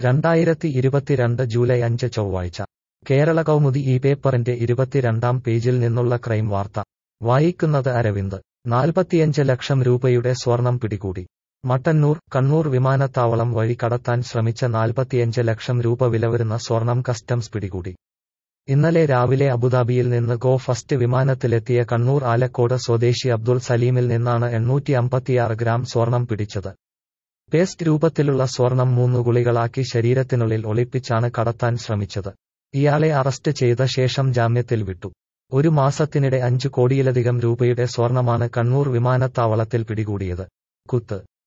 രണ്ടായിരത്തി ഇരുപത്തിരണ്ട് ജൂലൈ അഞ്ച് ചൊവ്വാഴ്ച കേരള കൗമുദി ഈ പേപ്പറിന്റെ ഇരുപത്തിരണ്ടാം പേജിൽ നിന്നുള്ള ക്രൈം വാർത്ത വായിക്കുന്നത് അരവിന്ദ് നാൽപ്പത്തിയഞ്ച് ലക്ഷം രൂപയുടെ സ്വർണം പിടികൂടി മട്ടന്നൂർ കണ്ണൂർ വിമാനത്താവളം വഴി കടത്താൻ ശ്രമിച്ച നാൽപ്പത്തിയഞ്ച് ലക്ഷം രൂപ വില വരുന്ന സ്വർണം കസ്റ്റംസ് പിടികൂടി ഇന്നലെ രാവിലെ അബുദാബിയിൽ നിന്ന് ഗോ ഫസ്റ്റ് വിമാനത്തിലെത്തിയ കണ്ണൂർ ആലക്കോട് സ്വദേശി അബ്ദുൾ സലീമിൽ നിന്നാണ് എണ്ണൂറ്റി അമ്പത്തിയാറ് ഗ്രാം സ്വർണം പിടിച്ചത് പേസ്റ്റ് രൂപത്തിലുള്ള സ്വർണം മൂന്ന് ഗുളികളാക്കി ശരീരത്തിനുള്ളിൽ ഒളിപ്പിച്ചാണ് കടത്താൻ ശ്രമിച്ചത് ഇയാളെ അറസ്റ്റ് ചെയ്ത ശേഷം ജാമ്യത്തിൽ വിട്ടു ഒരു മാസത്തിനിടെ അഞ്ചു കോടിയിലധികം രൂപയുടെ സ്വർണമാണ് കണ്ണൂർ വിമാനത്താവളത്തിൽ പിടികൂടിയത് കുത്ത്